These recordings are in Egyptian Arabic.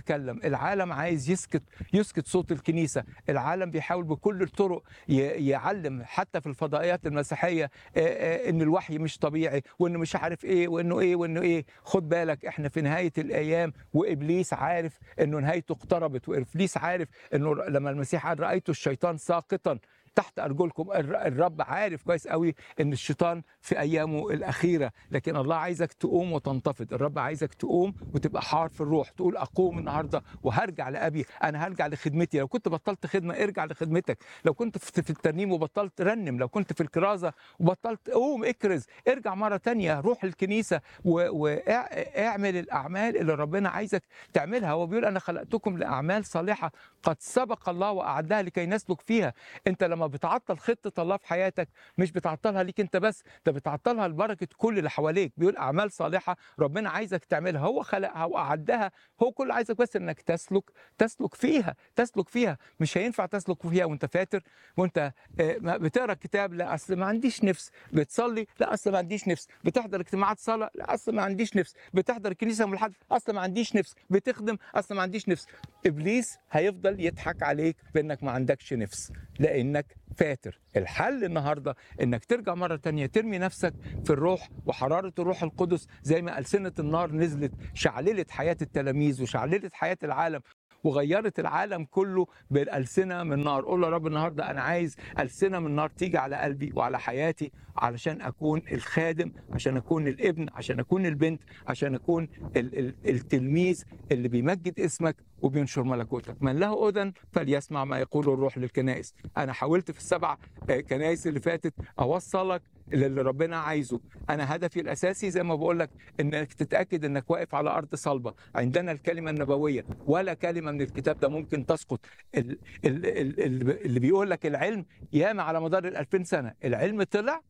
تتكلم العالم عايز يسكت يسكت صوت الكنيسه العالم بيحاول بكل الطرق ي- يعلم حتى في الفضائيات المسيحيه آه، آه، ان الوحي مش طبيعي وانه مش عارف ايه وانه ايه وانه ايه خد بالك احنا في نهايه الايام وابليس عارف انه نهايته اقتربت وابليس عارف انه لما المسيح قال رايت الشيطان ساقطا تحت ارجلكم الر- الرب عارف كويس قوي ان الشيطان في ايامه الاخيره لكن الله عايزك تقوم وتنتفض الرب عايزك تقوم وتبقى حار في الروح تقول اقوم النهارده وهرجع لابي انا هرجع لخدمتي لو كنت بطلت خدمه ارجع لخدمتك لو كنت في في الترنيم وبطلت رنم لو كنت في الكرازه وبطلت قوم اكرز ارجع مره تانية روح الكنيسه واعمل الاعمال اللي ربنا عايزك تعملها هو بيقول انا خلقتكم لاعمال صالحه قد سبق الله واعدها لكي نسلك فيها انت لما بتعطل خطه الله في حياتك مش بتعطلها ليك انت بس ده بتعطلها لبركه كل اللي حواليك بيقول اعمال صالحه ربنا عايزك تعملها هو خلقها واعدها هو كل عايزك بس انك تسلك تسلك فيها تسلك فيها مش هينفع تسلك فيها وانت فاتر وانت آه، ما بتقرا كتاب لا اصل ما عنديش نفس بتصلي لا اصل ما عنديش نفس بتحضر اجتماعات صلاه لا اصل ما عنديش نفس بتحضر كنيسه من الحد اصل ما عنديش نفس بتخدم اصل ما عنديش نفس ابليس هيفضل يضحك عليك بانك ما عندكش نفس لانك فاتر الحل النهارده انك ترجع مره تانية ترمي نفسك في الروح وحراره الروح القدس زي ما ألسنة النار نزلت شعللت حياه التلاميذ وشعللت حياه العالم وغيرت العالم كله بالألسنة من نار قول يا رب النهاردة أنا عايز ألسنة من نار تيجي على قلبي وعلى حياتي علشان أكون الخادم عشان أكون الابن عشان أكون البنت عشان أكون ال- ال- التلميذ اللي بيمجد اسمك وبينشر ملكوتك من له أذن فليسمع ما يقوله الروح للكنائس أنا حاولت في السبع آه، كنائس اللي فاتت أوصلك للي ربنا عايزه انا هدفي الاساسي زي ما بقول لك انك تتاكد انك واقف على ارض صلبه عندنا الكلمه النبويه ولا كلمه من الكتاب ده ممكن تسقط ال- ال- ال- ال- اللي بيقول لك العلم ياما على مدار ال 2000 سنه العلم طلع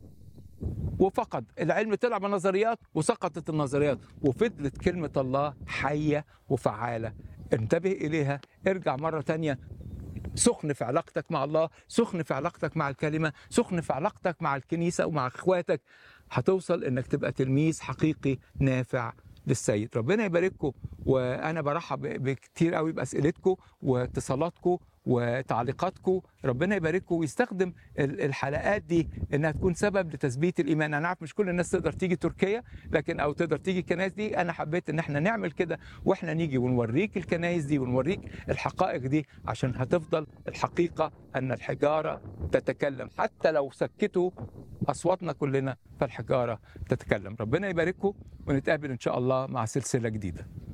وفقد العلم طلع بنظريات وسقطت النظريات وفضلت كلمة الله حية وفعالة انتبه إليها ارجع مرة تانية سخن في علاقتك مع الله سخن في علاقتك مع الكلمة سخن في علاقتك مع الكنيسة ومع اخواتك هتوصل انك تبقى تلميذ حقيقي نافع للسيد ربنا يبارككم وانا برحب بكتير قوي باسئلتكم واتصالاتكم وتعليقاتكم ربنا يبارككم ويستخدم ال- الحلقات دي انها تكون سبب لتثبيت الايمان انا عارف مش كل الناس تقدر تيجي تركيا لكن او تقدر تيجي الكنائس دي انا حبيت ان احنا نعمل كده واحنا نيجي ونوريك الكنائس دي ونوريك الحقائق دي عشان هتفضل الحقيقه ان الحجاره تتكلم حتى لو سكتوا اصواتنا كلنا فالحجاره تتكلم ربنا يبارككم ونتقابل ان شاء الله مع سلسله جديده